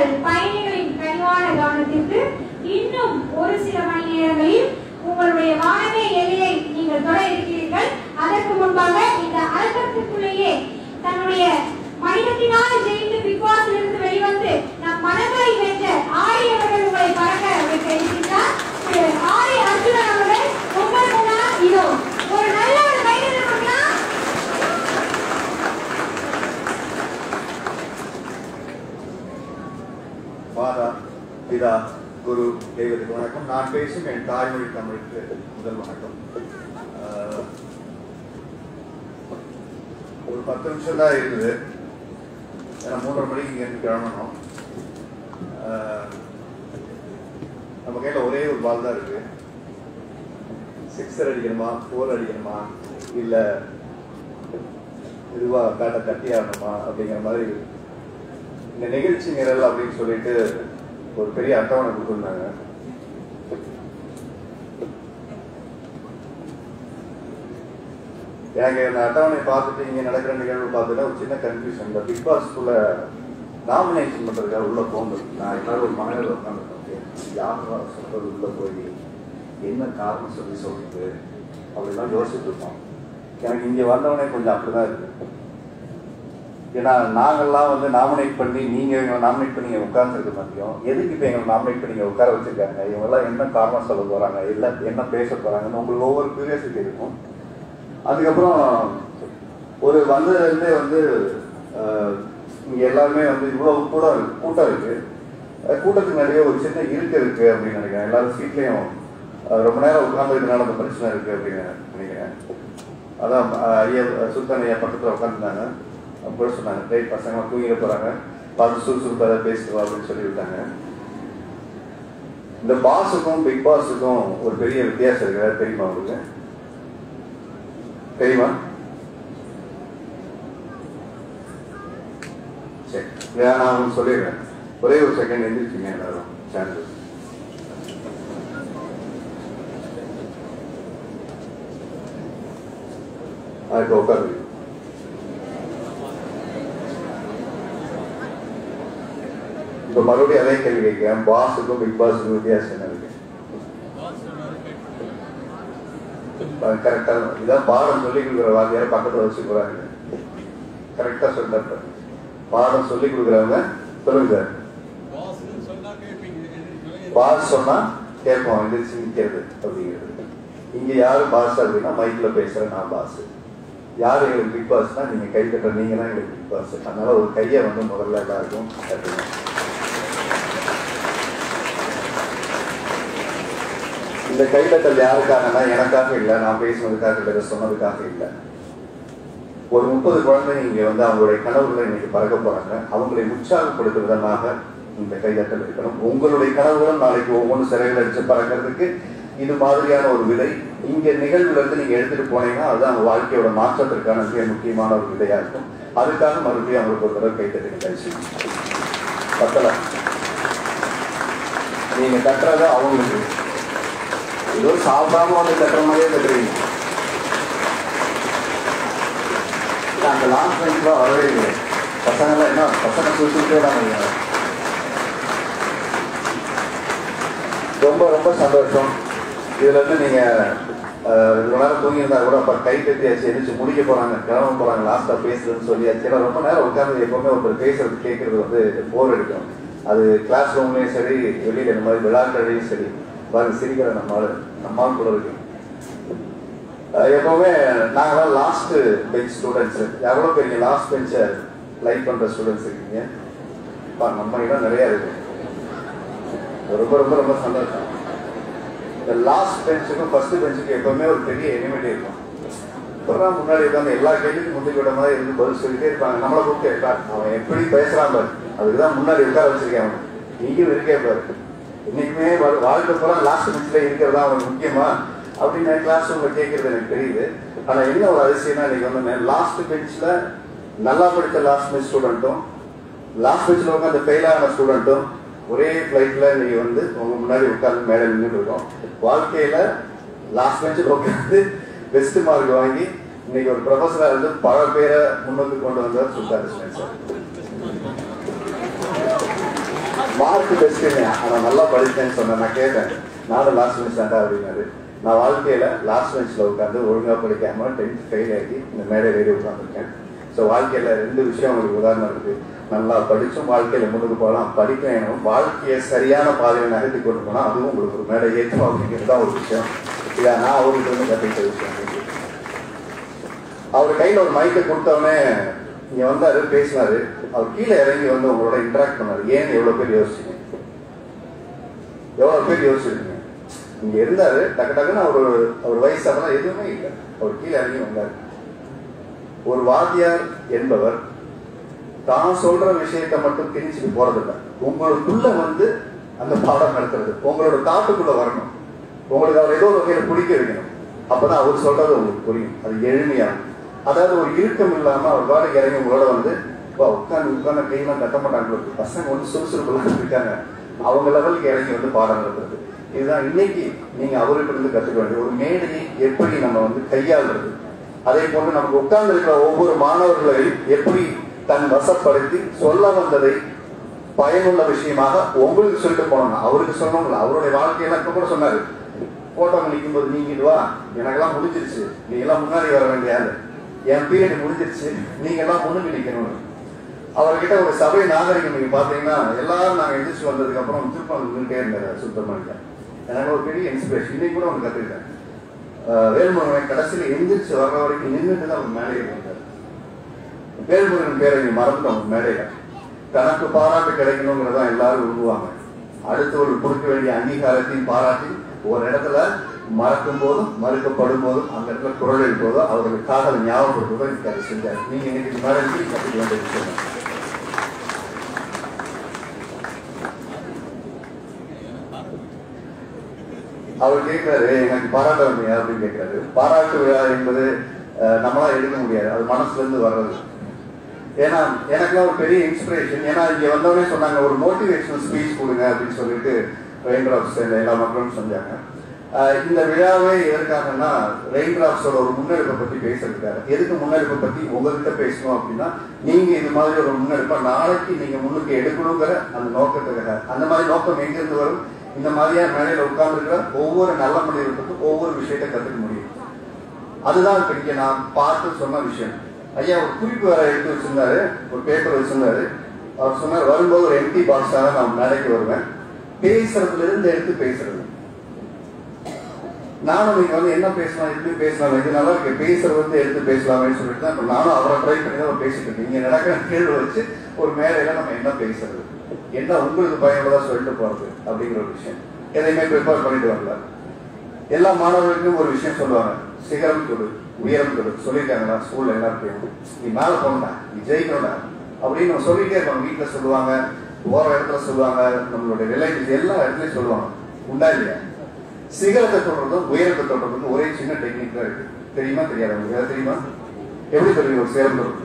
உங்கள் பயணிகளின் கனிவான கவனத்திற்கு இன்னும் ஒரு சில மணி நேரங்களில் உங்களுடைய வானமே எல்லையை நீங்கள் தொட இருக்கிறீர்கள் அதற்கு முன்பாக இந்த அரங்கத்துக்குள்ளேயே தன்னுடைய மனிதத்தினால் ஜெயித்து பிக் பாஸ்ல இருந்து வெளிவந்து நம் மனங்களை வென்ற ஆரி அவர்கள் உங்களை பறக்க வைக்க இருக்கின்றார் திரு ஆரி அர்ஜுனன் அவர்கள் உங்கள் முன்னால் இதோ ஒரு நல்ல ஒரு கைது கொடுக்கலாம் மாதா பிதா குரு தெய்வத்துக்கு வணக்கம் நான் பேசும் என் தாய்மொழி தமிழுக்கு முதல் வணக்கம் ஆஹ், ஒரு பத்து நிமிஷம் தான் இருக்குது ஏன்னா மூன்றரை மணிக்கு இங்கேருந்து கிளம்பணும் ஆஹ், நம்ம கையில் ஒரே ஒரு பால் தான் இருக்கு சிக்ஸர் அடிக்கணுமா ஃபோர் அடிக்கணுமா இல்லை இதுவாக பேட்டை தட்டி ஆடணுமா அப்படிங்கிற மாதிரி இந்த நிகழ்ச்சி நிரல் அப்படின்னு சொல்லிட்டு ஒரு பெரிய அட்டவணை கொடுத்துருந்தாங்க எனக்கு இந்த அட்டவணை பார்த்துட்டு இங்க நடக்கிற நிகழ்வு பார்த்துட்டு ஒரு சின்ன கன்ஃபியூஷன் இந்த பிக் பாஸ்க்குள்ள நாமினேஷன் பண்றதுக்காக உள்ள போகும்போது நான் எல்லாரும் ஒரு மனதில் உட்காந்துருக்கேன் யார் சொல்றது உள்ள போய் என்ன காரணம் சொல்லி சொல்றது அப்படிலாம் யோசிச்சுட்டு இருப்போம் எனக்கு இங்க வந்தவனே கொஞ்சம் அப்படிதான் இருக்கு ஏன்னா நாங்கெல்லாம் வந்து நாமினேட் பண்ணி நீங்க எங்களை நாமினேட் பண்ணி இங்க உட்கார்ந்துருக்க மாட்டோம் எதுக்கு இப்போ எங்களை நாமினேட் பண்ணி இங்க உட்கார வச்சிருக்காங்க இவங்கெல்லாம் என்ன காரணம் சொல்ல போறாங்க இல்ல என்ன பேச போறாங்கன்னு உங்களுக்கு ஒவ்வொரு கியூரியாசிட்டி இருக்கும் அதுக்கப்புறம் ஒரு வந்ததுலேருந்தே வந்து ஆஹ், இங்க எல்லாருமே வந்து இவ்வளவு கூட கூட்டம் இருக்கு அஹ் கூட்டத்துக்கு நிறைய ஒரு சின்ன இருக்க இருக்கு அப்படின்னு நினைக்கிறேன் எல்லாரும் சீட்லயும் ஆஹ், ரொம்ப நேரம் உட்கார்ந்துருக்கனால அந்த பிரச்சனை இருக்கு அப்படின்னு நினைக்கிறேன் அதான் ஆஹ், ஐயா சுல்தான் ஐயா பக்கத்துல உட்காந்துருந்தாங்க அப்போ சொன்னாங்க ரைட் பசங்க தூங்கிட போறாங்க பார்த்து சுறுசுறுப்பாக ஏதாவது பேசிட்டு அப்படின்னு சொல்லி விட்டாங்க இந்த பாஸுக்கும் பிக் பாஸுக்கும் ஒரு பெரிய வித்தியாசம் இருக்கு ஏதாவது தெரியுமா உங்களுக்கு தெரியுமா சரி இதை நான் உங்களுக்கு சொல்லிடுறேன் ஒரே ஒரு செகண்ட் எந்திரிச்சிங்க எல்லாரும் சான்ஸ் அதுக்கு உட்காரு இப்ப மறுபடியும் அதே கேள்வி கேட்கிறேன் பாஸுக்கும் பிக் பாஸுக்கும் வித்தியாசம் என்ன இருக்கு கரெக்டா இதான் பாடம் சொல்லி கொடுக்குற வாத்தியார் பக்கத்துல வச்சு போறாங்க கரெக்டா சொல்றாரு பாடம் சொல்லி கொடுக்குறவங்க சொல்லுங்க சார் பாஸ் சொன்னா கேட்போம் எந்திரிச்சு நிக்கிறது அப்படிங்கிறது இங்க யாரு பாஸ் அப்படின்னா மைக்ல பேசுற நான் பாஸ் யாரு எங்களுக்கு பிக் பாஸ்னா நீங்க கை கட்டுற நீங்க தான் எங்களுக்கு பிக் பாஸ் அதனால ஒரு கையை வந்து முதல்ல எல்லாருக்கும் கட்டுங்க இந்த கைதட்டல் யாருக்காகனா எனக்காக இல்லை நான் பேசுனதுக்காக இல்லை இதை சொன்னதுக்காக இல்லை ஒரு முப்பது குழந்தைங்க இங்க வந்து அவங்களுடைய கனவுகளை இன்னைக்கு பறக்க போறாங்க அவங்களை உற்சாகப்படுத்தும் விதமாக இந்த கைதட்டல் இருக்கணும் உங்களுடைய கனவுகளும் நாளைக்கு ஒவ்வொன்றும் சிறையில் அடிச்சு பறக்கிறதுக்கு இது மாதிரியான ஒரு விதை இங்க நிகழ்வுல இருந்து நீங்க எடுத்துட்டு போனீங்கன்னா அதுதான் அவங்க வாழ்க்கையோட மாற்றத்திற்கான மிக முக்கியமான ஒரு விதையா இருக்கும் அதுக்காக மறுபடியும் அவங்களுக்கு ஒரு தடவை கைத்தட்டி கழிச்சு பத்தல நீங்க கட்டுறது அவங்களுக்கு ஏதோ சாப்பிடாம வந்து கட்டுற மாதிரியே கட்டுறீங்க இல்ல, அந்த லாஸ்ட் பெஞ்ச்ல வரவே இல்லை பசங்களாம் என்ன பசங்க சுற்றிட்டே தான் இருக்காங்க. ரொம்ப ரொம்ப சந்தோஷம் இதுல இருந்து நீங்க அஹ், இவ்வளவு நேரம் தூங்கியிருந்தா கூட அப்ப கை கட்டியாச்சு எந்திரிச்சு முடிக்க போறாங்க கிளம்ப போறாங்க லாஸ்டா பேசுறதுன்னு சொல்லியாச்சு ஏன்னா ரொம்ப நேரம் உட்கார்ந்து எப்பவுமே ஒருத்தர் பேசுறது கேட்கறது வந்து போர் அடிக்கும் அது கிளாஸ் ரூம்லயும் சரி வெளியில இந்த மாதிரி விழாக்கள்லயும் சரி பாருங்க சிரிக்கிற நம்மால் நம்மால் கூட இருக்கு அஹ் எப்பவுமே நாங்களாம் லாஸ்ட் பெஞ்ச் ஸ்டூடெண்ட்ஸ் எவ்வளோ பெரிய லாஸ்ட் பெஞ்சை லைக் பண்ற ஸ்டூடெண்ட்ஸ் இருக்கீங்க பா, நம்ம இடம் நிறைய இருக்கு ரொம்ப ரொம்ப ரொம்ப சந்தோஷம் இந்த லாஸ்ட் பெஞ்சுக்கும் ஃபர்ஸ்ட் பெஞ்சுக்கும் எப்பவுமே ஒரு பெரிய எனிமிட்டி இருக்கும் இப்பதான் முன்னாடி உட்காந்து எல்லா கேள்விக்கும் முந்தைய விட மாதிரி இருந்து பதில் சொல்லிட்டே இருப்பாங்க நம்மளை கூப்பிட்டு "பார், அவன் எப்படி பேசுறான் பாரு அதுக்குதான் முன்னாடி உட்கார வச்சிருக்கேன் அவன் நீங்களும் இருக்கே பாரு இன்னைக்குமே வா- வாழ்க்கை பூரா லாஸ்ட் பெஞ்சில் இருக்கிறதா அவனுக்கு முக்கியமா அப்படின்னு கிளாஸ் ரூம்ல கேட்கறது எனக்கு தெரியுது ஆனா என்ன ஒரு அதிசயம்னா இன்னைக்கு வந்து லாஸ்ட் பெஞ்ச்ல நல்லா படித்த லாஸ்ட் பெஞ்ச் ஸ்டூடெண்ட்டும் லாஸ்ட் பெஞ்சில் உட்காந்து ஃபெயில் ஆன ஸ்டூடெண்ட்டும் ஒரே ஃப்ளைட்ல நீங்க வந்து உங்க முன்னாடி உட்கார்ந்து மேலே நின்றுட்டு இருக்கோம் வாழ்க்கையில லாஸ்ட் பெஞ்சில் உட்காந்து பெஸ்ட் மார்க் வாங்கி இன்னைக்கு ஒரு ப்ரொஃபஸரா இருந்து பல பேரை முன்னுக்கு கொண்டு வந்தவர் சுல்தான் இஸ்மாயில் சார் மார்க் பெஸ்ட்டுங்க ஆனால் நல்லா படித்தேன்னு சொன்னேன் நான் கேட்டேன் நானும் லாஸ்ட் பெஞ்ச் தாண்டா அப்படின்னாரு நான் வாழ்க்கையில லாஸ்ட் பெஞ்சில் உட்காந்து ஒழுங்கா படிக்காம டென்த் ஃபெயில் ஆகி இந்த மேடையில் ஏறி உட்காந்துருக்கேன் ஸோ வாழ்க்கையில ரெண்டு விஷயம் உங்களுக்கு உதாரணம் இருக்கு நல்லா படிச்சும் வாழ்க்கையில முன்னுக்கு போகலாம் படிக்க வேணும் வாழ்க்கையை சரியான பாதையில் நகர்த்தி கொண்டு போனா அதுவும் உங்களுக்கு ஒரு மேடை ஏற்றும் அப்படிங்கிறது தான் ஒரு விஷயம் இதை நான் அவர்கிட்ட இருந்து கற்றுக்கிட்ட விஷயம் இன்னைக்கு. அவர் கையில் ஒரு மைக்கை கொடுத்தவொடனே இங்க வந்தாரு பேசினாரு அவர் கீழே இறங்கி வந்து உங்களோட இன்டராக்ட் பண்ணாரு ஏன் எவ்வளவு பேர் யோசிச்சீங்க எவ்வளவு பேர் யோசிச்சிருக்கீங்க இங்க இருந்தாரு டக்கு டக்குன்னு அவர் அவர் வயசு அதெல்லாம் எதுவுமே இல்லை அவர் கீழே இறங்கி வந்தாரு ஒரு வாத்தியார் என்பவர் தான் சொல்ற விஷயத்தை மட்டும் திணிச்சுட்டு போறதில்ல உங்களுக்குள்ள வந்து அந்த பாடம் நடத்துறது உங்களோட காட்டுக்குள்ள வரணும் உங்களுக்கு அவர் ஏதோ ஒரு வகையில பிடிக்க வைக்கணும் அப்பதான் அவர் சொல்றது உங்களுக்கு புரியும் அது எளிமையா அதாவது ஒரு இறுக்கம் இல்லாம அவர் பாட்டுக்கு இறங்கி உங்களோட வந்து "வா, உட்கார்ந்து உட்கார்ந்து கையெல்லாம் கட்ட மாட்டாங்க பசங்க வந்து சுறுசுறுப்புலாம் இருக்காங்க அவங்க லெவலுக்கு இறங்கி வந்து பாடம் நடத்துறது இதுதான் இன்னைக்கு நீங்க அவர்கிட்ட இருந்து கத்துக்க வேண்டிய ஒரு மேடையை எப்படி நம்ம வந்து கையாளுறது அதே போன்று நமக்கு உட்கார்ந்து இருக்கிற ஒவ்வொரு மாணவர்களையும் எப்படி தன் வசப்படுத்தி சொல்ல வந்ததை பயனுள்ள விஷயமாக உங்களுக்கு சொல்லிட்டு போனோம் அவருக்கு சொன்னோம்ல அவருடைய வாழ்க்கையெல்லாம் இப்ப கூட சொன்னாரு போட்டோ நிற்கும் போது நீங்க இது வா எனக்கெல்லாம் முடிஞ்சிருச்சு நீ எல்லாம் முன்னாடி வர வேண்டிய ஆளு என் பீரியட் முடிஞ்சிருச்சு நீங்க எல்லாம் முன்னுக்கு நிக்கணும் அவர்கிட்ட ஒரு சபை நாகரிகம் நீங்க பாத்தீங்கன்னா எல்லாரும் நாங்க எந்திரிச்சு வந்ததுக்கு அப்புறம் திருப்பம் நின்றுட்டே இருந்தாரு சுத்தமானிக்க எனக்கு ஒரு பெரிய இன்ஸ்பிரேஷன் இன்னைக்கு கூட ஒன்று கத்துக்கிட்டேன் ஆஹ் வேல்முருகன் கடைசியில் எந்திரிச்சு வர்ற வரைக்கும் நின்றுட்டு தான் அவர் மேலே இருந்தார் வேல்முருகன் பேரை நீ மறந்துட்டோம் மேடையில தனக்கு பாராட்டு கிடைக்கணுங்கிறதா எல்லாரும் விரும்புவாங்க அடுத்தவர்கள் கொடுக்க வேண்டிய அங்கீகாரத்தையும் பாராட்டி ஒரு இடத்துல மறக்கும் போதும் மறுக்கப்படும் போதும் அந்த இடத்துல குரல் எழுப்போதும் அவர்களுக்கு காதலை ஞாபகப்படுத்துவதோ எனக்கு அதை செஞ்சார் நீங்க இன்னைக்கு மேடைக்கு கற்றுக்க வேண்டிய விஷயம் தான். அவர் கேட்கிறாரு எனக்கு பாராட்ட வந்தீங்க அப்படின்னு கேட்கிறாரு பாராட்டு விழா என்பது அஹ், நம்மளால எடுக்க முடியாது அது மனசுல இருந்து வர்றது ஏன்னா எனக்குலாம் ஒரு பெரிய இன்ஸ்பிரேஷன் ஏன்னா இங்க வந்தவனே சொன்னாங்க ஒரு மோட்டிவேஷனல் ஸ்பீச் கொடுங்க அப்படின்னு சொல்லிட்டு ரெயின் டிராப்ஸ் எல்லா மக்களும் செஞ்சாங்க அஹ், இந்த விழாவே எதற்காகன்னா ரெயின் டிராப்ஸோட ஒரு முன்னெடுப்பை பத்தி பேசுறதுக்காக எதுக்கு முன்னெடுப்பை பத்தி உங்ககிட்ட பேசணும் அப்படின்னா நீங்க இது மாதிரி ஒரு முன்னெடுப்பை நாளைக்கு நீங்க முன்னுக்கு எடுக்கணுங்கிற அந்த நோக்கத்துக்காக அந்த மாதிரி நோக்கம் எங்கிருந்து வரும் இந்த மாதிரியா மேடையில உட்கார்ந்துருக்கிற ஒவ்வொரு நல்ல மனிதர்களுக்கும் ஒவ்வொரு விஷயத்தை கத்துக்க முடியும் அதுதான் இப்ப இங்க நான் பார்த்து சொன்ன விஷயம் ஐயா ஒரு குறிப்பு வேற எடுத்து வச்சிருந்தாரு ஒரு பேப்பர் வச்சிருந்தாரு அவர் சொன்னார் வரும்போது ஒரு எம்டி பாக்ஸாக நான் மேடைக்கு வருவேன் பேசுறதுல இருந்து எடுத்து பேசுறது நானும் நீங்க வந்து என்ன பேசலாம் எப்படி பேசலாம் இது நல்லா இருக்கு பேசுறது வந்து எடுத்து பேசலாம்னு சொல்லிட்டு தான் இப்ப நானும் அவரை ட்ரை பண்ணி தான் பேசிட்டு இருக்கேன் இங்க நடக்கிற கேள்வி வச்சு ஒரு மேடையில நம்ம என்ன பேசுறது என்ன உங்களுக்கு பயனுள்ளதா சொல்லிட்டு போறது அப்படிங்கிற ஒரு விஷயம் எதையுமே ப்ரிப்பேர் பண்ணிட்டு வரல எல்லா மாணவர்களுக்கும் ஒரு விஷயம் சொல்லுவாங்க சிகரம் கொடு உயரம் கொடு சொல்லியிருக்காங்களா ஸ்கூல்ல எல்லாருக்கும் நீ மேல போகண்டா நீ ஜெயிக்கணும்டா அப்படின்னு நம்ம சொல்லிட்டே இருப்பாங்க வீட்டுல சொல்லுவாங்க போற இடத்துல சொல்லுவாங்க நம்மளுடைய ரிலேட்டிவ்ஸ் எல்லா இடத்துலயும் சொல்லுவாங்க உண்டா இல்லையா சிகரத்தை தொடுறதும் உயரத்தை தொடுறதும் ஒரே சின்ன டெக்னிக் தான் இருக்கு தெரியுமா தெரியாது உங்களுக்கு ஏதாவது தெரியுமா எப்படி தெரியும் ஒரு சிகரம் தொடுறது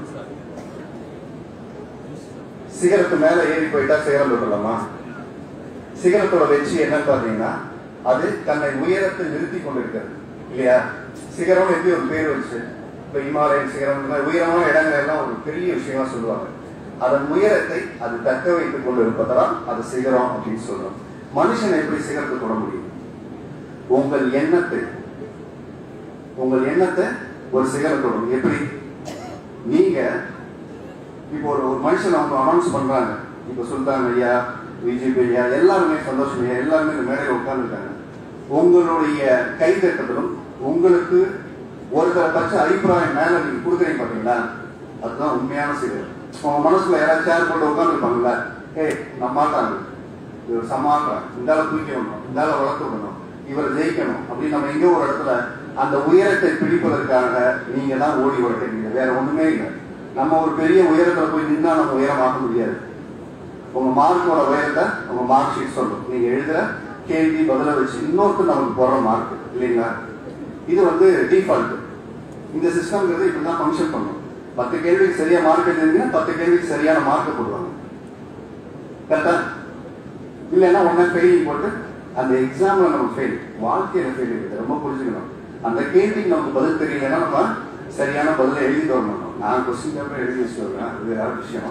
சிகரத்து மேல ஏறி போயிட்டா சிகரம் தொட்டலாமா சிகரத்தோட வெற்றி என்னன்னு பாத்தீங்கன்னா அது தன்னை உயரத்தை நிறுத்தி கொண்டிருக்கிறது இல்லையா சிகரம் எப்படி ஒரு பேர் வச்சு இப்ப இமாலயன் சிகரம் இந்த மாதிரி உயரமான இடங்கள் எல்லாம் ஒரு பெரிய விஷயமா சொல்லுவாங்க அதன் உயரத்தை அது தக்க வைத்துக் கொண்டு இருப்பதெல்லாம் அது சிகரம் அப்படின்னு சொல்றோம் மனுஷன் எப்படி சிகரத்தை தொட முடியும் உங்கள் எண்ணத்தை உங்கள் எண்ணத்தை ஒரு சிகரத்தோடும் எப்படி நீங்க இப்போ ஒரு ஒரு மனுஷன் அவங்க அனௌன்ஸ் பண்றாங்க இப்போ சுல்தான் ஐயா விஜய் ஐயா எல்லாருமே சந்தோஷம் ஐயா எல்லாருமே இந்த மேடையில் உட்கார்ந்துருக்காங்க உங்களுடைய கைதட்டத்திலும் உங்களுக்கு ஒருத்தரை பட்ச அபிப்பிராயம் மேல நீங்க கொடுக்குறீங்க பாத்தீங்களா அதுதான் உண்மையான சிகரம் உங்க மனசுல யாராவது சேர் போட்டு உட்காந்துருப்பாங்கல்ல ஏய் நான் மாட்டாங்க இவர் சமாளம் இந்தால தூக்கி விடணும் இந்தால வளர்த்து விடணும் இவர் ஜெயிக்கணும் அப்படின்னு நம்ம எங்கேயோ ஒரு இடத்துல அந்த உயரத்தை பிடிப்பதற்காக நீங்க தான் ஓடி உழைக்கிறீங்க வேற ஒண்ணுமே இல்லை நம்ம ஒரு பெரிய உயரத்துல போய் நின்னா நம்ம உயரமாக முடியாது உங்க மார்க்கோட உயரத்தை உங்க மார்க் ஷீட் சொல்லும் நீங்க எழுதுற கேள்வி பதில வச்சு இன்னொருத்தர் நமக்கு போடுற மார்க் இல்லைங்களா இது வந்து டிஃபால்ட் இந்த சிஸ்டம்ங்கிறது இப்படிதான் ஃபங்க்ஷன் பண்ணும் பத்து கேள்விக்கு சரியா மார்க் எழுதுனீங்கன்னா பத்து கேள்விக்கு சரியான மார்க் போடுவாங்க கரெக்டா இல்லைன்னா ஒன்னா ஃபெயில் போட்டு அந்த எக்ஸாம்ல நம்ம ஃபெயில் வாழ்க்கையில ஃபெயில் இருக்குது ரொம்ப புரிஞ்சுக்கணும் அந்த கேள்விக்கு நமக்கு பதில் தெரியலன்னா நம்ம சரியான பதில எழுதி வரணும் நான் கொஸ்டின் பேப்பர் எழுதி வச்சு வருவேன் அது வேற விஷயம்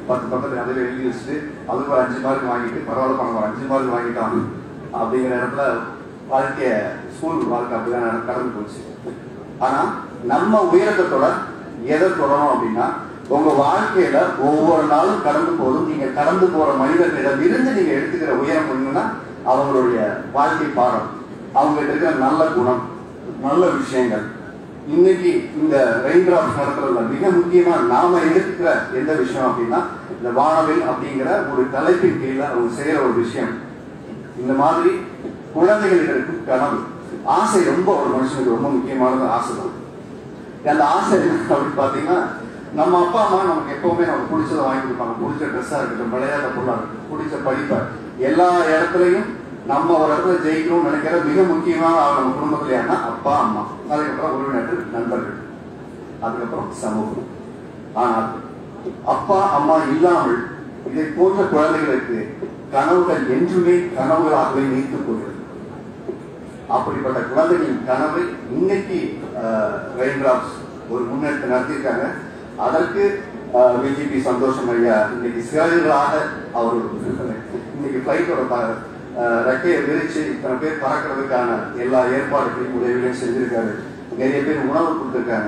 பத்து பக்கத்துல அதில் எழுதி வச்சுட்டு அதுக்கு ஒரு அஞ்சு மார்க் வாங்கிட்டு பரவாயில்ல பண்ண ஒரு அஞ்சு மார்க் வாங்கிட்டான் அப்படிங்கிற இடத்துல வாழ்க்கைய ஸ்கூல் வாழ்க்கை அப்படிதான் நட- கடந்து போச்சு ஆனா நம்ம உயரத்தை தொட எதை தொடரும் அப்படின்னா உங்க வாழ்க்கையில ஒவ்வொரு நாளும் கடந்து போதும் நீங்க கடந்து போற மனிதர்களிடம் இருந்து நீங்க எடுத்துக்கிற உயரம் என்னன்னா அவங்களுடைய வாழ்க்கை பாடம் அவங்க இருக்கிற நல்ல குணம் நல்ல விஷயங்கள் இன்னைக்கு இந்த ரெயின் டிராப்ஸ் நடத்துறதுல மிக முக்கியமா நாம எடுத்துக்கிற எந்த விஷயம் அப்படின்னா இந்த வானவில் அப்படிங்கிற ஒரு தலைப்பின் கீழே அவங்க செய்யற ஒரு விஷயம் இந்த மாதிரி குழந்தைகளுக்கு இருக்கும் கனவு ஆசை ரொம்ப ஒரு மனுஷனுக்கு ரொம்ப முக்கியமானது ஆசை தான் அந்த ஆசை என்ன அப்படின்னு பார்த்தீங்கன்னா நம்ம அப்பா அம்மா நமக்கு எப்பவுமே நமக்கு பிடிச்சதை வாங்கி கொடுப்பாங்க பிடிச்ச ட்ரெஸ்ஸாக இருக்கட்டும் விளையாட்ட பொருளாக இருக்கட்டும் பிடிச்ச படிப்பை எல்லா இடத்துலையும் நம்ம ஒரு இடத்துல ஜெயிக்கணும்னு நினைக்கிற மிக முக்கியமான ஆள் நம்ம குடும்பத்துல யாருன்னா அப்பா அம்மா அதுக்கப்புறம் உறவினர்கள் நண்பர்கள் அதுக்கப்புறம் சமூகம் ஆனால் அப்பா அம்மா இல்லாமல் இதை போன்ற குழந்தைகளுக்கு கனவுகள் என்றுமே கனவுகளாகவே நீத்துக் கொள்கிறது அப்படிப்பட்ட குழந்தைகளின் கனவை இன்னைக்கு ரெயின் டிராப்ஸ் ஒரு முன்னெடுத்து நடத்தியிருக்காங்க அதற்கு பிஜேபி சந்தோஷம் ஐயா இன்னைக்கு சிறகுகளாக அவர் இன்னைக்கு ஃபிளைட்டோட ரெக்கையை விரிச்சு இத்தனை பேர் பறக்கிறதுக்கான எல்லா ஏற்பாடுகளையும் உதவிகளையும் செஞ்சிருக்காரு நிறைய பேர் உணவு கொடுத்துருக்காங்க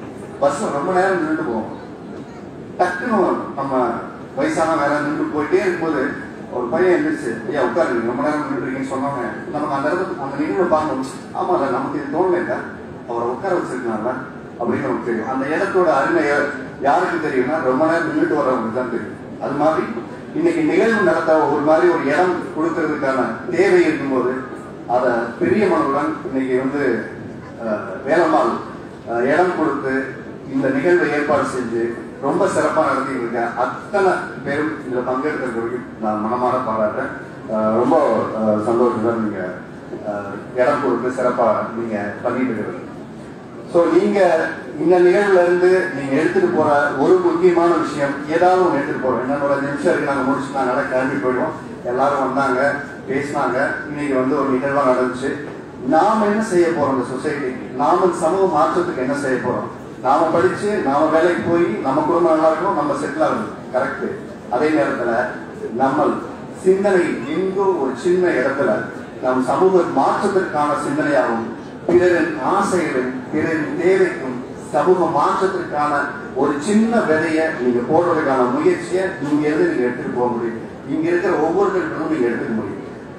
பஸ்ல ரொம்ப நேரம் நின்று போவோம் டக்குன்னு நம்ம வயசான வேலை நின்று போயிட்டே இருக்கும்போது ஒரு பையன் எழுந்திரிச்சு ஐயா உட்காருங்க ரொம்ப நேரம் நின்றுருக்கீங்கன்னு சொன்னோங்க நமக்கு அந்த இடத்துல அந்த நிகழ்வை பார்க்கணும் ஆமா இல்ல நமக்கு இது தோணல இல்ல அவரை உட்கார வச்சிருக்கலாம்ல அப்படின்னு நமக்கு தெரியும் அந்த இடத்தோட அருமை யா- யாருக்கு தெரியும்னா ரொம்ப நேரம் நின்றுட்டு வர்றவங்களுக்கு தான் தெரியும் அது மாதிரி இன்னைக்கு நிகழ்வு நடத்த ஒரு மாதிரி ஒரு இடம் கொடுக்கறதுக்கான தேவை இருக்கும்போது அதை பெரிய மனதுடன் இன்னைக்கு வந்து அஹ், வேலம்மாள் அஹ், இடம் கொடுத்து இந்த நிகழ்வை ஏற்பாடு செஞ்சு ரொம்ப சிறப்பா நடத்திட்டு இருக்கேன் அத்தனை பேரும் இதுல பங்கெடுக்கிறதுக்கு நான் மனமாற பாராட்டுறேன் அஹ், ரொம்ப அஹ், சந்தோஷம் தான் நீங்க அஹ், இடம் கொடுத்து சிறப்பா நீங்க பண்ணிட்டு இருக்கிறது சோ நீங்க இந்த நிகழ்வுல இருந்து நீங்க எடுத்துட்டு போற ஒரு முக்கியமான விஷயம் ஏதாவது ஒன்று எடுத்துட்டு போறோம் என்ன ஒரு அஞ்சு நிமிஷம் இருக்கு நாங்க முடிச்சு நாங்க நட கிளம்பி போயிடுவோம் எல்லாரும் வந்தாங்க பேசினாங்க இன்னைக்கு வந்து ஒரு நிகழ்வா நடந்துச்சு நாம என்ன செய்ய போறோம் இந்த சொசைட்டிக்கு நாம இந்த சமூக மாற்றத்துக்கு என்ன செய்ய போறோம் நாம படிச்சு நாம வேலைக்கு போய் நம்ம குடும்பம் நல்லா இருக்கணும் நம்ம செட்டில் ஆகணும் கரெக்ட் அதே நேரத்துல நம்ம சிந்தனை எங்கோ ஒரு சின்ன இடத்துல நம் சமூக மாற்றத்திற்கான சிந்தனையாகவும் பிறரின் ஆசைகளும் பிறரின் தேவைக்கும் சமூக மாற்றத்திற்கான ஒரு சின்ன விதைய நீங்க போடுறதுக்கான முயற்சியை இங்க இருந்து நீங்க எடுத்துட்டு போக முடியும் இங்க இருக்கிற ஒவ்வொருத்தருக்கும் நீங்க எடுத்துக்க முடியும்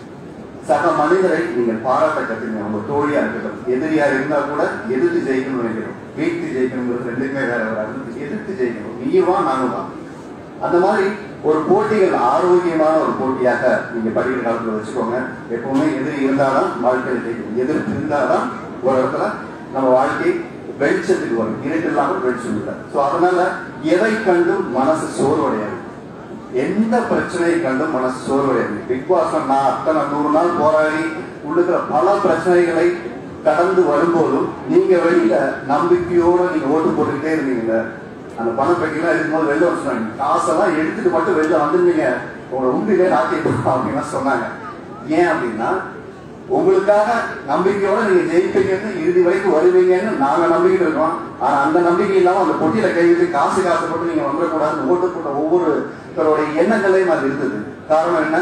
சக மனிதரை நீங்கள் பாராட்ட கத்துங்க உங்க தோழியா இருக்கட்டும் எதிரியா இருந்தா கூட எதிர்த்து ஜெயிக்கணும்னு நினைக்கிறோம் வீட்டு ஜெயிக்கணுங்கிறது ரெண்டுமே வேற வராது எதிர்த்து ஜெயிக்கணும் நீயும் வா நானும் வா அந்த மாதிரி ஒரு போட்டிகள் ஆரோக்கியமான ஒரு போட்டியாக நீங்க படிக்கிற காலத்துல வச்சுக்கோங்க எப்பவுமே எதிரி இருந்தாதான் வாழ்க்கையில் ஜெயிக்கும் எதிர்ப்பு இருந்தாதான் ஒரு இடத்துல நம்ம வாழ்க்கை வெளிச்சத்துக்கு வரும் இருட்டு இல்லாமல் வெளிச்சம் இல்லை ஸோ அதனால எதை கண்டும் மனசு சோர்வடையாது எந்த பிரச்சனையை கண்டும் மனசு சோர்வடையாது பிக் பாஸ் நான் அத்தனை நூறு நாள் போராடி உள்ளுக்கிற பல பிரச்சனைகளை கடந்து வரும்போதும் நீங்க வெளியில நம்பிக்கையோட நீங்க ஓட்டு போட்டுக்கிட்டே இருந்தீங்கல்ல அந்த பணப்பெட்டிலாம் இருக்கும்போது வெளில வர சொன்னாங்க காசெல்லாம் எடுத்துட்டு மட்டும் வெளில வந்துருந்தீங்க உங்களை உண்டிலே ஆக்கிட்டு அப்படின்னா சொன்னாங்க ஏன் அப்படின்னா உங்களுக்காக நம்பிக்கையோட நீங்க ஜெயிப்பீங்கன்னு இறுதி வரைக்கும் வருவீங்கன்னு நாங்க நம்பிக்கிட்டு இருக்கோம் ஆனா அந்த நம்பிக்கை இல்லாம அந்த பொட்டியில கை வச்சு காசு காசுப்பட்டு நீங்க வந்துடக்கூடாதுன்னு ஓட்டு போட்ட ஒவ்வொருத்தருடைய எண்ணங்களையும் அது இருந்தது காரணம் என்ன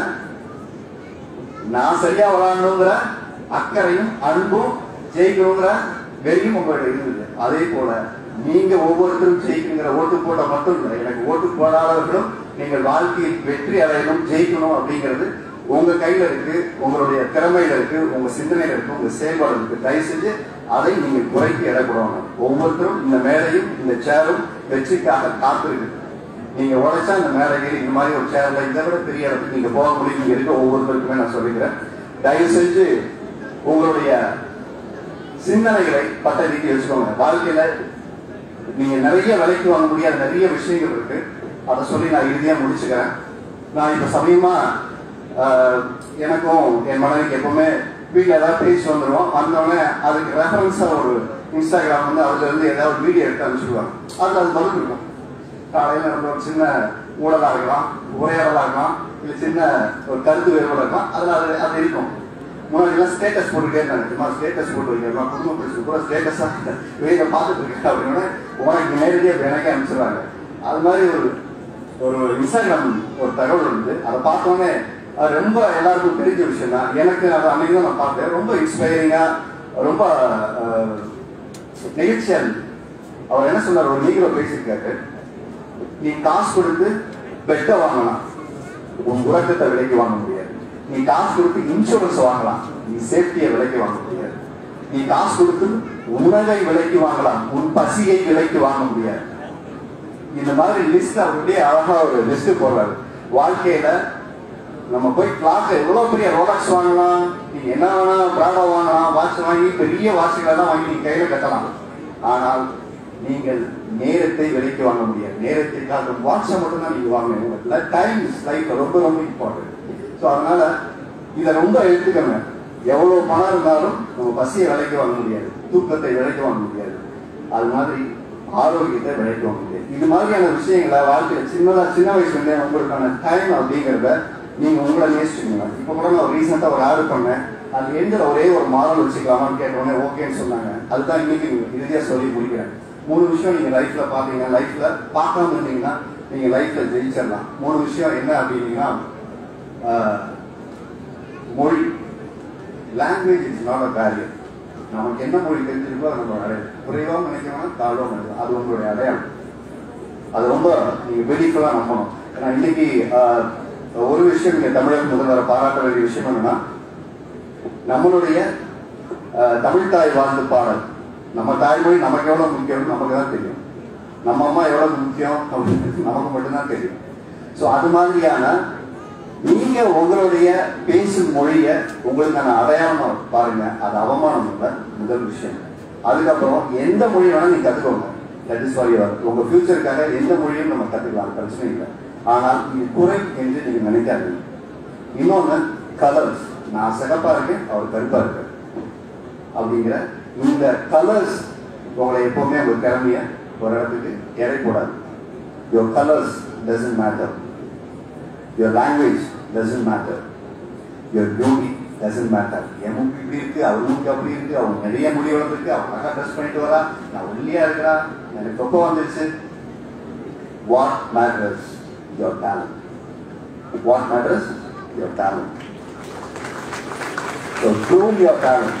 நான் சரியா விளையாடணுங்கிற அக்கறையும் அன்பும் ஜெயிக்கணுங்கிற வெறியும் உங்கள்ட்ட இருந்தது அதே போல நீங்க ஒவ்வொருத்தரும் ஜெயிக்கணுங்கிற ஓட்டு போட மட்டும் இல்லை எனக்கு ஓட்டு போடாதவர்களும் நீங்கள் வாழ்க்கையில் வெற்றி அடையணும் ஜெயிக்கணும் அப்படிங்கிறது உங்க கையில இருக்கு உங்களுடைய திறமையில இருக்கு உங்க சிந்தனையில இருக்கு உங்க செயல்பாடு இருக்கு தயவு செஞ்சு அதை நீங்க குறைக்கு இடக்கூடாது ஒவ்வொருத்தரும் இந்த மேடையும் இந்த சேரும் வெற்றிக்காக காத்திருக்கு நீங்க உழைச்சா இந்த மேடையில் இந்த மாதிரி ஒரு சேர்ல இதை விட பெரிய இடத்துக்கு நீங்க போக முடியும் நீங்க இருக்க ஒவ்வொருத்தருக்குமே நான் சொல்லிக்கிறேன் தயவு செஞ்சு உங்களுடைய சிந்தனைகளை பட்ட நீக்கி வச்சுக்கோங்க வாழ்க்கையில நீங்க நிறைய விலைக்கு வாங்க முடியாத நிறைய விஷயங்கள் இருக்கு அதை சொல்லி நான் இறுதியா முடிச்சுக்கிறேன் நான் இப்ப சமயமா ஆஹ், எனக்கும் என் மனைவிக்கு எப்பவுமே வீட்டில் ஏதாவது பேசி வந்துடுவோம் வந்தோடனே அதுக்கு ரெஃபரன்ஸா ஒரு இன்ஸ்டாகிராம் வந்து அதுல இருந்து ஏதாவது வீடியோ எடுத்து அனுப்பிச்சுடுவாங்க அதுல அது பதில் இருக்கும் காலையில் நடந்த ஒரு சின்ன ஊழலா இருக்கலாம் உரையாடலா இருக்கலாம் இல்ல சின்ன ஒரு கருத்து வேறுபாடு இருக்கலாம் அதுல அது அது இருக்கும் முன்னாடி எல்லாம் ஸ்டேட்டஸ் போட்டுட்டே இருந்தாங்க சும்மா ஸ்டேட்டஸ் போட்டு வைக்கிறோம் குடும்ப பிரச்சனை கூட ஸ்டேட்டஸா வெளியில பார்த்துட்டு இருக்கேன் அப்படின்னு உனக்கு நேரடியாக எனக்கே அனுப்பிச்சிடுறாங்க அது மாதிரி ஒரு ஒரு இன்ஸ்டாகிராம் ஒரு தகவல் இருந்து அதை பார்த்தோன்னே அது ரொம்ப எல்லாருக்கும் தெரிஞ்ச விஷயம் தான் எனக்கு அதை அன்னைக்கு தான் நான் பார்த்தேன் ரொம்ப இன்ஸ்பைரிங்கா ரொம்ப அஹ், நெகிழ்ச்சியா இருந்துச்சு அவர் என்ன சொன்னார் ஒரு நீங்கள பேசியிருக்காரு நீ காசு கொடுத்து பெட்டை வாங்கலாம் உன் உறக்கத்தை விலைக்கு வாங்க முடியாது நீ காசு கொடுத்து இன்சூரன்ஸ் வாங்கலாம் நீ சேஃப்டியை விலைக்கு வாங்க முடியாது நீ காசு கொடுத்து உணவை விலைக்கு வாங்கலாம் உன் பசியை விலைக்கு வாங்க முடியாது இந்த மாதிரி லிஸ்ட் அப்படியே அழகா ஒரு லிஸ்ட் போடுறாரு வாழ்க்கையில நம்ம போய் கிளாஸ் எவ்வளவு பெரிய ரோலக்ஸ் வாங்கலாம் நீங்க என்ன வேணா பிராடா வாங்கலாம் வாட்ச் வாங்கி பெரிய வாட்சுகளை தான் வாங்கி நீங்க கையில கட்டலாம் ஆனால் நீங்கள் நேரத்தை விலைக்கு வாங்க முடியாது நேரத்தை காட்டும் வாட்சை மட்டும் தான் நீங்க வாங்கணும் டைம் இஸ் லைஃப் ரொம்ப ரொம்ப இம்பார்ட்டன்ட் ஸோ அதனால இதை ரொம்ப எடுத்துக்கங்க எவ்வளவு பணம் இருந்தாலும் நம்ம பசியை விலைக்கு வாங்க முடியாது தூக்கத்தை விலைக்கு வாங்க முடியாது அது மாதிரி ஆரோக்கியத்தை விலைக்கு வாங்க முடியாது இது மாதிரியான விஷயங்களை வாழ்க்கையில சின்னதா சின்ன வயசுல உங்களுக்கான டைம் அப்படிங்கிறத நீங்க உங்களை நேசிச்சுக்கோங்க இப்ப கூட நான் ரீசெண்டா ஒரு ஆர்டர் பண்ணேன் அது எந்த ஒரே ஒரு மாடல் வச்சுக்கலாமான்னு கேட்ட உடனே ஓகேன்னு சொன்னாங்க அதுதான் இன்னைக்கு இறுதியா சொல்லி முடிக்கிறேன் மூணு விஷயம் நீங்க லைஃப்ல பாத்தீங்க லைஃப்ல பார்க்காம இருந்தீங்கன்னா நீங்க லைஃப்ல ஜெயிச்சிடலாம் மூணு விஷயம் என்ன அப்படின்னீங்கன்னா ஆஹ், மொழி language is not a barrier நமக்கு என்ன மொழி தெரிஞ்சிருக்கோ அது நம்மளோட அடையாளம் குறைவாக நினைக்கிறோம்னா தாழ்வாக நினைக்கிறோம் அது உங்களுடைய அடையாளம் அது ரொம்ப நீங்க பிலீஃபுல்லா நம்பணும் ஏன்னா இன்னைக்கு ஆஹ், ஒரு விஷயம் நீங்க தமிழக முதல்வரை பாராட்ட வேண்டிய விஷயம் என்னன்னா நம்மளுடைய ஆஹ், தமிழ் தாய் வாழ்ந்து பாடல் நம்ம தாய்மொழி நமக்கு எவ்வளவு முக்கியம் நமக்கு தான் தெரியும் நம்ம அம்மா எவ்வளவு முக்கியம் அப்படின்னு நமக்கு மட்டும்தான் தெரியும் ஸோ அது மாதிரியான நீங்க உங்களுடைய பேசும் மொழிய உங்களுக்கான அடையாளமா பாருங்க அது அவமானம் இல்லை முதல் விஷயம் அதுக்கப்புறம் எந்த மொழி வேணா நீங்க கத்துக்கோங்க தட் இஸ் ஃபார் யுவர் உங்க ஃபியூச்சருக்காக எந்த மொழியும் நம்ம கத்துக்கலாம் அது பிரச்சனை இல்லை ஆனால் இது குறை என்று நீங்க நினைக்காதீங்க இன்னொன்னு கலர்ஸ் நான் சிகப்பா இருக்கேன் அவர் கருப்பா இருக்காரு அப்படிங்கிற இந்த கலர்ஸ் உங்களை எப்பவுமே உங்க திறமைய ஒரு இடத்துக்கு எடை போடாது your colours doesn't matter your language doesn't matter your beauty doesn't matter என் மூக்கு இப்படி இருக்கு அவர் மூக்கு அப்படி இருக்கு அவங்க நிறைய முடி வளர்ந்துருக்கு அவங்க அழகா ட்ரெஸ் பண்ணிட்டு வரா நான் ஒல்லியா இருக்கிறா எனக்கு தொப்பை வந்துருச்சு what matters your talent what matters your talent so prove your talent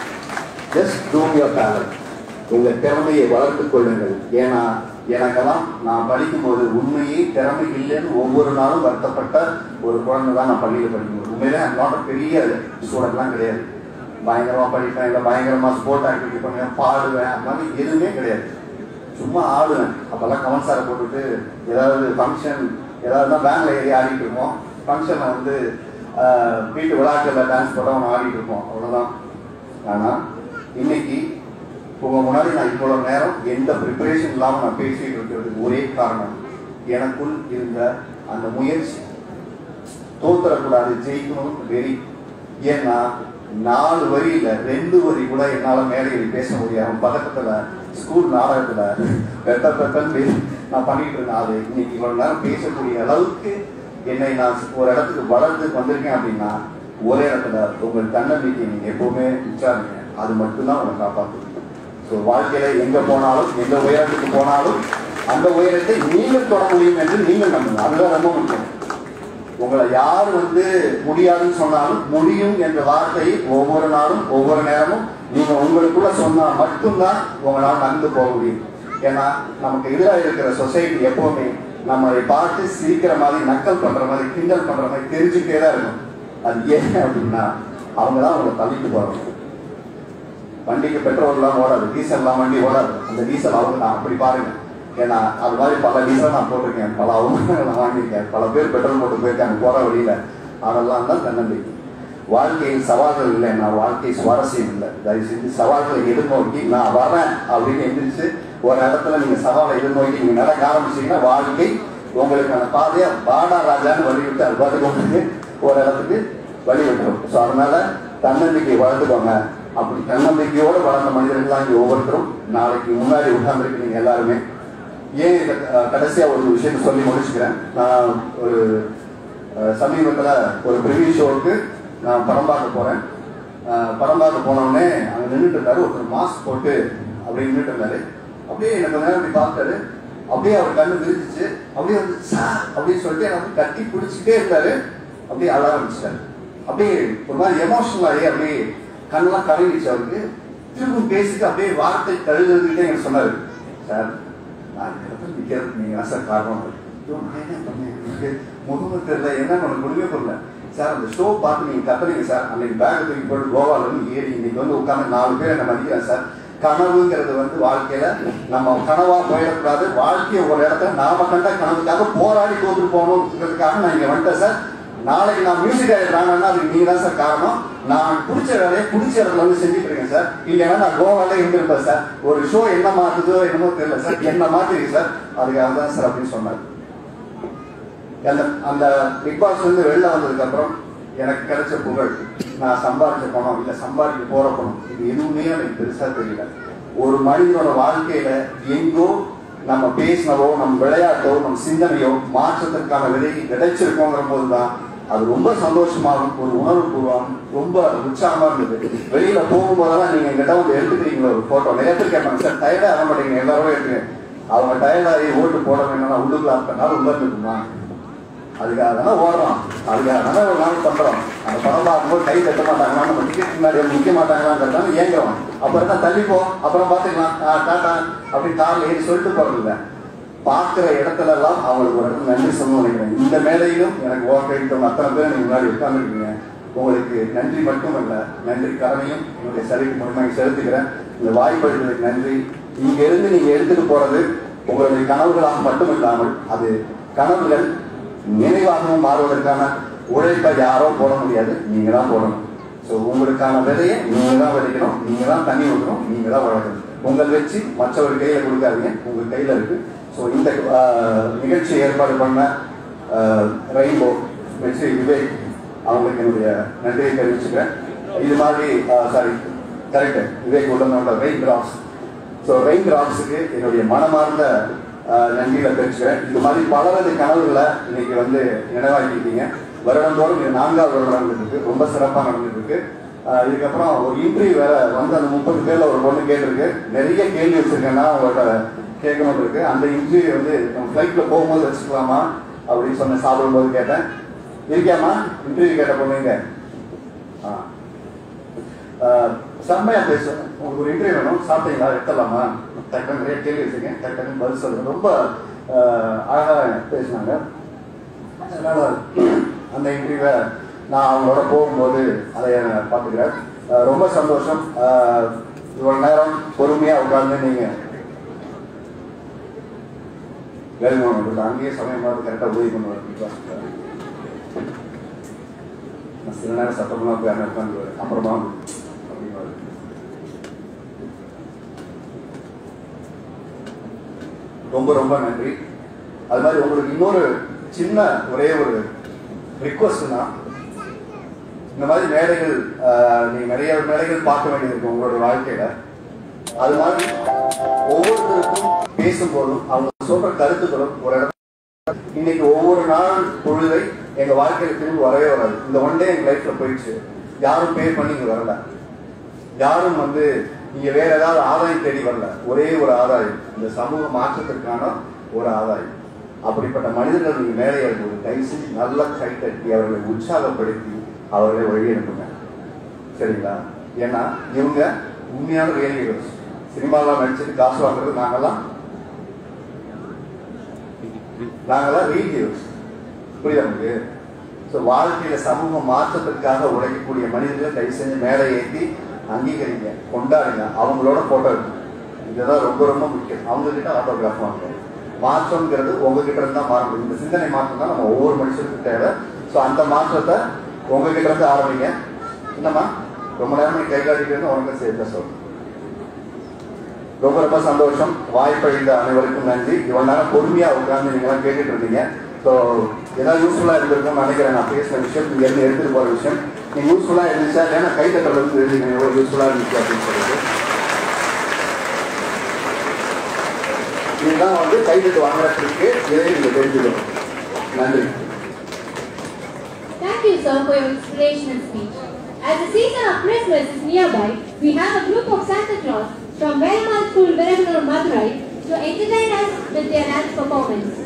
just prove your talent உங்க திறமையை வளர்த்துக் கொள்ளுங்கள் ஏன்னா எனக்கெல்லாம் நான் படிக்கும்போது உண்மையே திறமை இல்லைன்னு ஒவ்வொரு நாளும் வருத்தப்பட்ட ஒரு குழந்தை தான் நான் பள்ளியில் படிக்கும்போது உண்மையிலே நாட் பெரிய ஸ்டூடெண்ட்லாம் கிடையாது பயங்கரமா படிப்பேன் இல்லை பயங்கரமா ஸ்போர்ட் ஆக்டிவிட்டி பண்ணுவேன் பாடுவேன் அந்த மாதிரி எதுவுமே கிடையாது சும்மா ஆடுவேன் அப்பெல்லாம் கமல் சாரை போட்டுட்டு ஏதாவது ஃபங்க்ஷன் ஏதாவது தான் வேன்ல ஏறி ஆடிட்டு இருப்போம் ஃபங்க்ஷனில் வந்து ஆஹ், வீட்டு விழாக்களில் டான்ஸ் போட அவன் ஆடிட்டு இருப்போம் அவ்வளோதான் ஆனால் இன்னைக்கு உங்க முன்னாடி நான் இவ்வளவு நேரம் எந்த ப்ரிப்பரேஷன் இல்லாம நான் பேசிட்டு இருக்கிறதுக்கு ஒரே காரணம் எனக்குள் இருந்த அந்த முயற்சி தோத்துறக்கூடாது ஜெயிக்கணும் வெறி ஏன்னா நாலு வரியில ரெண்டு வரி கூட என்னால மேடையில் பேச முடியாது பதக்கத்துல ஸ்கூல் நாடகத்துல பெத்த பெத்தன்னு பேசி நான் பண்ணிட்டு இருந்தேன் அது இன்னைக்கு இவ்வளவு நேரம் பேசக்கூடிய அளவுக்கு என்னை நான் ஒரு இடத்துக்கு வளர்ந்து வந்திருக்கேன் அப்படின்னா ஒரே இடத்துல உங்கள் தன்னம்பிக்கை நீங்க எப்பவுமே உச்சாருங்க அது மட்டும்தான் உங்களை காப்பாற்றும் ஸோ வாழ்க்கையில எங்க போனாலும் எந்த உயரத்துக்கு போனாலும் அந்த உயரத்தை நீங்கள் தொட முடியும் என்று நீங்கள் நம்புங்க அதுதான் ரொம்ப முக்கியம் உங்களை யார் வந்து முடியாதுன்னு சொன்னாலும் முடியும் என்ற வார்த்தையை ஒவ்வொரு நாளும் ஒவ்வொரு நேரமும் நீங்க உங்களுக்குள்ள சொன்னா மட்டும்தான் உங்களால் நகர்ந்து போக முடியும் ஏன்னா நமக்கு எதிராக இருக்கிற சொசைட்டி எப்பவுமே நம்மளை பார்த்து சிரிக்கிற மாதிரி நக்கல் பண்ற மாதிரி கிண்டல் பண்ற மாதிரி தெரிஞ்சுக்கிட்டே தான் இருக்கும் அது ஏன் அப்படின்னா அவங்க தான் உங்களை தள்ளிட்டு போறாங்க வண்டிக்கு பெட்ரோல் எல்லாம் ஓடாது டீசல் எல்லாம் வண்டி ஓடாது அந்த டீசல் அவங்க தான் அப்படி பாருங்க ஏன்னா அது மாதிரி பல டீசல் நான் போட்டிருக்கேன் பல அவமானங்கள் நான் வாங்கியிருக்கேன் பல பேர் பெட்ரோல் போட்டு போயிருக்காங்க போற வழியில அதெல்லாம் தான் தன்னம்பிக்கை வாழ்க்கையில் சவால்கள் இல்லை நான் வாழ்க்கை சுவாரஸ்யம் இல்லை தயவு செஞ்சு சவால்களை எதிர்நோக்கி நான் வரேன் அப்படின்னு எந்திரிச்சு ஒரு இடத்துல நீங்க சவாலை எதிர்நோக்கி நீங்க நடக்க ஆரம்பிச்சீங்கன்னா வாழ்க்கை உங்களுக்கான பாதையா பாடா ராஜான்னு வழி விட்டு அது பாட்டுக்கு உங்களுக்கு ஒரு இடத்துக்கு வழி விட்டுரும் ஸோ அதனால தன்னம்பிக்கை வளர்த்துக்கோங்க அப்படி தன்னம்பிக்கையோடு வளர்ந்த மனிதர்கள் தான் இங்க ஒவ்வொருத்தரும் நாளைக்கு முன்னாடி உட்கார்ந்துருக்கீங்க எல்லாருமே ஏன் இதை அஹ், கடைசியா ஒரு விஷயம் சொல்லி முடிச்சுக்கிறேன் நான் ஒரு அஹ், சமீபத்துல ஒரு ப்ரிவியூ ஷோவுக்கு நான் படம் பார்க்க போறேன் அஹ், படம் பார்க்க போனோடனே அங்க நின்றுட்டு இருந்தாரு ஒருத்தர் மாஸ்க் போட்டு அப்படி நின்றுட்டு இருந்தாரு அப்படியே எனக்கு கொஞ்ச நேரம் இப்படி பார்த்தாரு அப்படியே அவர் கண்ணு விரிச்சிச்சு அப்படியே வந்து சார் அப்படின்னு சொல்லிட்டு என்ன வந்து கட்டி பிடிச்சிட்டே இருந்தாரு அப்படியே அழ ஆரம்பிச்சிட்டாரு அப்படியே ஒரு மாதிரி எமோஷனல் ஆகி அப்படியே கண்ணெல்லாம் கலங்கிச்சு அவருக்கு திரும்ப பேசிட்டு அப்படியே வார்த்தை தழுதுகிட்டே எனக்கு சொன்னாரு சார் நான் இந்த இடத்துல நிற்கிறது நீங்க தான் சார் காரணம் ஐயோ, நான் என்ன பண்ணேன் எனக்கு முகமும் தெரியல என்ன பண்ண முடியவே பண்ணல சார் அந்த ஷோ பார்த்து நீங்க கத்துறீங்க சார் அன்னைக்கு பேக் தூக்கி போட்டு கோவால இருந்து ஏறி இன்னைக்கு வந்து உட்காந்து நாலு பேர் என்ன மதிக்கிறேன் சார் கனவுங்கிறது வந்து வாழ்க்கையில நம்ம கனவா போயிடக்கூடாது வாழ்க்கைய ஒரு இடத்துல நாம கண்ட கனவுக்காக போராடி தோற்று போகணுங்கிறதுக்காக நான் இங்க வந்துட்டேன் சார் நாளைக்கு நான் மியூசிக் டைரக்டர் அதுக்கு நீங்க தான் சார் காரணம் நான் பிடிச்ச வேலையை பிடிச்ச இடத்துல வந்து செஞ்சுட்டு இருக்கேன் சார் இல்லைன்னா நான் கோவால இருந்திருப்பேன் சார் ஒரு ஷோ என்ன மாத்துதோ என்னமோ தெரியல சார் என்ன மாத்திருக்கு சார் அதுக்காக தான் சார் அப்படின்னு சொன்னார் அந்த அந்த பிக் பாஸ் வந்து வெளில வந்ததுக்கு அப்புறம் எனக்கு கிடைச்ச புகழ் நான் சம்பாதிச்ச பணம் இல்ல சம்பாதிக்க போற பணம் இது எதுவுமே எனக்கு பெருசா தெரியல ஒரு மனிதனோட வாழ்க்கையில எங்கோ நம்ம பேசினவோ நம்ம விளையாட்டோ நம்ம சிந்தனையோ மாற்றத்திற்கான விதை கிடைச்சிருக்கோங்கிற போதுதான் அது ரொம்ப சந்தோஷமாகும் ஒரு உணர்வு பூர்வம் ரொம்ப உற்சாகமா இருந்தது வெளியில போகும்போதெல்லாம் நீங்க எங்கிட்ட வந்து எடுத்துக்கிறீங்களா ஒரு போட்டோ நிறைய பேர் கேட்பாங்க சார் டயர்டா ஆக மாட்டீங்க எல்லாரும் எடுத்துங்க அவங்க டயர்டாகி ஓட்டு போட வேணும்னா உள்ளுக்குள்ள அத்தனை நாள் உள்ள இருக்குமா அதுக்காக தானே ஓடுறோம் அதுக்காக தானே ஒரு நாள் பண்றோம் அந்த படம் பார்க்கும்போது கை தட்ட மாட்டாங்களா நம்ம டிக்கெட் முன்னாடி நிற்க மாட்டாங்களாங்கிறதால ஏங்குறோம் அப்புறம் தான் தள்ளிப்போ அப்புறம் பார்த்துக்கலாம் ஆ, டாடா அப்படின்னு கார்ல ஏறி சொல்லிட்டு போறது இல்லை பார்க்குற இடத்துல எல்லாம் அவங்களுக்கு ஒரு இடத்துல நன்றி சொல்லணும்னு நினைக்கிறேன் இந்த மேடையிலும் எனக்கு ஓட்டிட்டோம் அத்தனை பேர் நீங்க முன்னாடி உட்கார்ந்துருக்கீங்க உங்களுக்கு நன்றி மட்டுமல்ல நன்றி கடமையும் என்னுடைய சரிக்கு மூலமாக செலுத்துகிறேன் இந்த வாய்ப்பளித்ததுக்கு நன்றி இங்க இருந்து நீங்க எடுத்துட்டு போறது உங்களுடைய கனவுகளாக மட்டும் இல்லாமல் அது கனவுகள் நினைவாகவும் மாறுவதற்கான உழைப்பை யாரோ போட முடியாது நீங்க தான் போடணும் ஸோ உங்களுக்கான விதையை நீங்க தான் விதைக்கணும் நீங்க தான் தண்ணி ஊற்றணும் நீங்க தான் வளர்க்கணும் உங்கள் வச்சு மற்றவர் கையில கொடுக்காதீங்க உங்க கையில இருக்கு ஸோ இந்த ஆஹ், நிகழ்ச்சி ஏற்பாடு பண்ண ரெயின்போ வெற்றி விவேக் அவங்களுக்கு என்னுடைய நன்றியை தெரிவிச்சுக்கிறேன் இது மாதிரி சாரி கரெக்ட் விவேக் உடனோட ரெயின் கிராப்ஸ் ஸோ ரெயின் கிராப்ஸுக்கு என்னுடைய மனமார்ந்த ஆஹ், நன்றிகளை தெரிவிச்சுக்கிறேன் இது மாதிரி பலரது கனவுகளை இன்னைக்கு வந்து நினைவாக்கிட்டீங்க வருடந்தோறும் இது நான்காவது வருடம் நடந்துட்டு இருக்கு ரொம்ப சிறப்பாக நடந்துட்டு இருக்கு ஆஹ், இதுக்கப்புறம் ஒரு இன்டர்வியூ வேற வந்து அந்த முப்பது பேர்ல ஒரு பொண்ணு கேட்டிருக்கு நிறைய கேள்வி வச்சிருக்கேன்னா உங்கள்கிட்ட கேட்கணும் இருக்கு அந்த இன்டர்வியூ வந்து நம்ம ஃப்ளைட்ல போகும்போது வச்சுக்கலாமா அப்படின்னு சொன்ன சாப்பிடும்போது கேட்டேன் இருக்கியாமா இன்டர்வியூ கேட்ட பொண்ணுங்க ஆ ஆஹ் செம்மையா பேசுவேன் உங்களுக்கு ஒரு இன்டர்வியூ வேணும் சாப்பிட்டீங்களா எடுத்துடலாமா டக்குனு நிறைய கேள்வி வச்சிருக்கேன் டக்குனு பதில் சொல்லுங்க ரொம்ப ஆஹ் அழகா பேசினாங்க அதனால அந்த இன்டர்வியூவை நான் அவங்களோட போகும்போது அதை நான் பார்த்துக்கிறேன் ஆஹ் ரொம்ப சந்தோஷம் ஆஹ் இவ்வளவு நேரம் பொறுமையா உட்கார்ந்து நீங்க வேலுமோகன் அங்கேயே சமயம் பார்த்து கரெக்டாக உதவி பண்ணுவார் நான் சில நேரம் சத்தமாக போய் அங்கே உட்காந்து அப்புறமா அப்படிங்குவாரு ரொம்ப ரொம்ப நன்றி அது மாதிரி உங்களுக்கு இன்னொரு சின்ன ஒரே ஒரு ரிக்வஸ்ட்னா இந்த மாதிரி மேடைகள் ஆஹ், நீங்க நிறைய மேடைகள் பார்க்க வேண்டியது இருக்கு உங்களோட வாழ்க்கையில அது மாதிரி ஒவ்வொருத்தருக்கும் பேசும்போதும் அவங்க சொல்ற கருத்துக்களும் ஒரு இடத்துல இன்னைக்கு ஒவ்வொரு நாள் பொழுதை எங்க வாழ்க்கையில திரும்பி வரவே வராது இந்த ஒன் டே எங்க லைஃப்ல போயிடுச்சு யாரும் பே பண்ணி இங்க வரல யாரும் வந்து நீங்க வேற ஏதாவது ஆதாயம் தேடி வரல ஒரே ஒரு ஆதாயம் இந்த சமூக மாற்றத்திற்கான ஒரு ஆதாயம் அப்படிப்பட்ட மனிதர்கள் நீங்க மேலே இருக்கும்போது தயவு செஞ்சு நல்லா கை தட்டி அவர்களை உற்சாகப்படுத்தி அவர்களை வழி அனுப்புங்க சரிங்களா ஏன்னா இவங்க உண்மையான ரியல் ஹீரோஸ் சினிமாலாம் நடிச்சுட்டு காசு வாங்குறது நாங்கெல்லாம் நாங்கெல்லாம் ரீல் ஹீரோஸ் புரியுதா உங்களுக்கு ஸோ வாழ்க்கையில சமூக மாற்றத்திற்காக உழைக்கக்கூடிய மனிதர்கள் தயவு செஞ்சு மேலே ஏற்றி அங்கீகரிங்க கொண்டாடுங்க அவங்களோட போட்டோ எடுங்க இதுதான் ரொம்ப ரொம்ப முக்கியம் அவங்க கிட்ட ஆட்டோகிராஃப் வாங்கணும் மாற்றம்ங்கிறது உங்ககிட்ட இருந்தா மாறணும் இந்த சிந்தனை மாற்றம் தான் நம்ம ஒவ்வொரு மனுஷனுக்கும் தேவை ஸோ அந்த மாற்றத்தை உங்ககிட்ட இருந்து ஆரம்பிங்க என்னம்மா ரொம்ப நேரம் நீ கை காட்டிட்டு உனக்கு சேர்த்த சொல்லணும் ரொம்ப ரொம்ப சந்தோஷம் வாய்ப்பளித்த அனைவருக்கும் நன்றி இவ்வளவு நேரம் பொறுமையா உட்கார்ந்து நீங்க எல்லாம் கேட்டுட்டு இருந்தீங்க ஸோ ஏதாவது யூஸ்ஃபுல்லா இருந்திருக்கும்னு நினைக்கிறேன் நான் பேசின விஷயம் இங்க இருந்து எடுத்துட்டு போற விஷயம் நீங்க யூஸ்ஃபுல்லா இருந்துச்சா ஏன்னா கை தட்டல இருந்து எழுதிங்க எவ்வளவு யூஸ்ஃபுல்லா இருந்துச்சு அப்படின்னு சொல்லிட்டு இதுதான் வந்து கை தட்டு வாங்குறதுக்கு இதை நீங்க தெரிஞ்சுக்கணும் நன்றி Thank you, sir, for your inspirational speech. As the season of Christmas is nearby, we have a group of Santa Claus from Belmont School, Viraganur, Madurai, to entertain us with their dance performance.